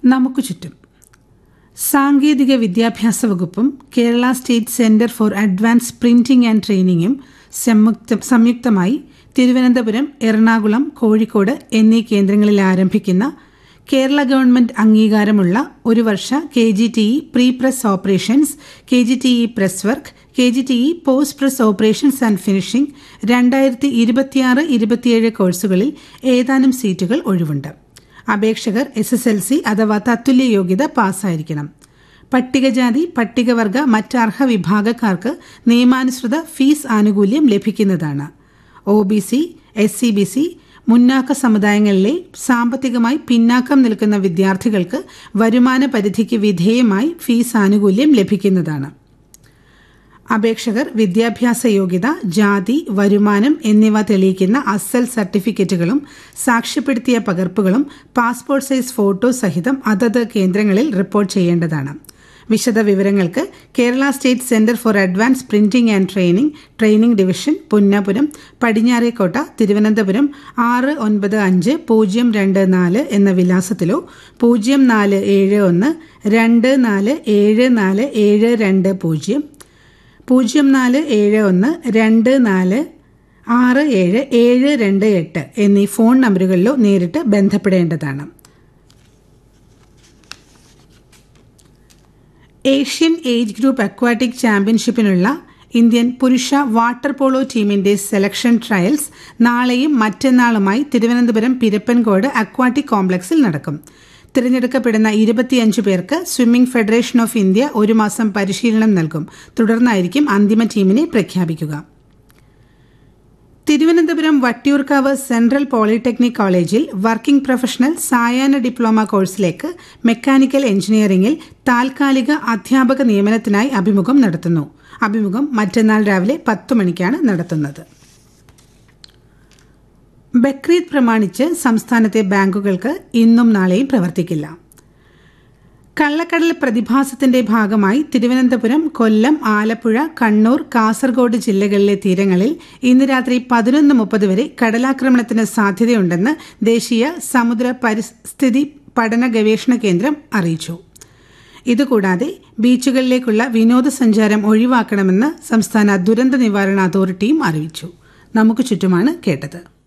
നമുക്ക് ചുറ്റും സാങ്കേതിക വിദ്യാഭ്യാസ വകുപ്പും Kerala state centre for advance printing and ട്രെയിനിങ്ങും സംയുക്ത സംയുക്തമായി തിരുവനന്തപുരം എറണാകുളം കോഴിക്കോട് എന്നീ കേന്ദ്രങ്ങളിൽ ആരംഭിക്കുന്ന കേരള ഗവൺമെന്റ് അംഗീകാരമുള്ള ഒരു വർഷ K G T E pre press operations K G T E press work K G T E post press operations and finishing രണ്ടായിരത്തി ഇരുപത്തിയാറ് ഇരുപത്തിയേഴ് കോഴ്സുകളിൽ ഏതാനും സീറ്റുകൾ ഒഴിവുണ്ട് അപേക്ഷകർ എസ് എസ് എൽ സി അഥവാ തത്തുല്യ യോഗ്യത പാസ്സായിരിക്കണം പട്ടികജാതി പട്ടികവർഗ മറ്റർഹ വിഭാഗക്കാർക്ക് നിയമാനുസൃത ഫീസ് ആനുകൂല്യം ലഭിക്കുന്നതാണ് O B C S C B C മുന്നാക്ക സമുദായങ്ങളിലെ സാമ്പത്തികമായി പിന്നാക്കം നിൽക്കുന്ന വിദ്യാർത്ഥികൾക്ക് വരുമാന പരിധിക്ക് വിധേയമായി ഫീസ് ആനുകൂല്യം ലഭിക്കുന്നതാണ് അപേക്ഷകർ വിദ്യാഭ്യാസ യോഗ്യത ജാതി വരുമാനം എന്നിവ തെളിയിക്കുന്ന അസൽ സർട്ടിഫിക്കറ്റുകളും സാക്ഷ്യപ്പെടുത്തിയ പകർപ്പുകളും പാസ്പോർട്ട് സൈസ് ഫോട്ടോ സഹിതം അതത് കേന്ദ്രങ്ങളിൽ റിപ്പോർട്ട് ചെയ്യേണ്ടതാണ് വിശദ വിവരങ്ങൾക്ക് Kerala state centre for advance printing and training training division Punnapuram Padinjarekotta Thiruvananthapuram ആറ് ഒൻപത് അഞ്ച് പൂജ്യം രണ്ട് നാല് എന്ന വിലാസത്തിലോ പൂജ്യം നാല് ഏഴ് ഒന്ന് രണ്ട് നാല് ഏഴ് നാല് ഏഴ് രണ്ട് പൂജ്യം പൂജ്യം നാല് ഏഴ് ഒന്ന് രണ്ട് നാല് ആറ് ഏഴ് ഏഴ് രണ്ട് എട്ട് എന്നീ ഫോൺ നമ്പറുകളിലോ നേരിട്ട് ബന്ധപ്പെടേണ്ടതാണ് ഏഷ്യൻ ഏജ് ഗ്രൂപ്പ് അക്വാട്ടിക് ചാമ്പ്യൻഷിപ്പിനുള്ള ഇന്ത്യൻ പുരുഷ വാട്ടർ പോളോ ടീമിന്റെ സെലക്ഷൻ ട്രയൽസ് നാളെയും മറ്റന്നാളുമായി തിരുവനന്തപുരം പിരപ്പൻകോട് അക്വാട്ടിക് കോംപ്ലക്സിൽ നടക്കും തിരഞ്ഞെടുക്കപ്പെടുന്ന ഇരുപത്തിയഞ്ച് പേർക്ക് സ്വിമ്മിംഗ് ഫെഡറേഷൻ ഓഫ് ഇന്ത്യ ഒരു മാസം പരിശീലനം നൽകും തുടർന്നായിരിക്കും അന്തിമ ടീമിനെ പ്രഖ്യാപിക്കുക തിരുവനന്തപുരം വട്ടിയൂർക്കാവ് സെൻട്രൽ പോളിടെക്നിക് കോളേജിൽ വർക്കിംഗ് പ്രൊഫഷണൽ സായാഹ്ന ഡിപ്ലോമ കോഴ്സിലേക്ക് മെക്കാനിക്കൽ എഞ്ചിനീയറിംഗിൽ താൽക്കാലിക അധ്യാപക നിയമനത്തിനായി അഭിമുഖം നടത്തുന്നു അഭിമുഖം മറ്റന്നാൾ രാവിലെ പത്ത് മണിക്കാണ് നടത്തുന്നത് ബക്രീദ് പ്രമാണിച്ച് സംസ്ഥാനത്തെ ബാങ്കുകൾക്ക് ഇന്നും നാളെയും പ്രവർത്തിക്കില്ല കള്ളക്കടൽ പ്രതിഭാസത്തിന്റെ ഭാഗമായി തിരുവനന്തപുരം കൊല്ലം ആലപ്പുഴ കണ്ണൂർ കാസർഗോഡ് ജില്ലകളിലെ തീരങ്ങളിൽ ഇന്ന് രാത്രി പതിനൊന്ന് മുപ്പത് വരെ കടലാക്രമണത്തിന് സാധ്യതയുണ്ടെന്ന് ദേശീയ സമുദ്ര പരിസ്ഥിതി പഠന ഗവേഷണ കേന്ദ്രം അറിയിച്ചു ഇതുകൂടാതെ ബീച്ചുകളിലേക്കുള്ള വിനോദസഞ്ചാരം ഒഴിവാക്കണമെന്ന് സംസ്ഥാന ദുരന്ത നിവാരണ അതോറിറ്റിയും അറിയിച്ചു നമുക്ക് ചുറ്റുമാണ് കേട്ടത്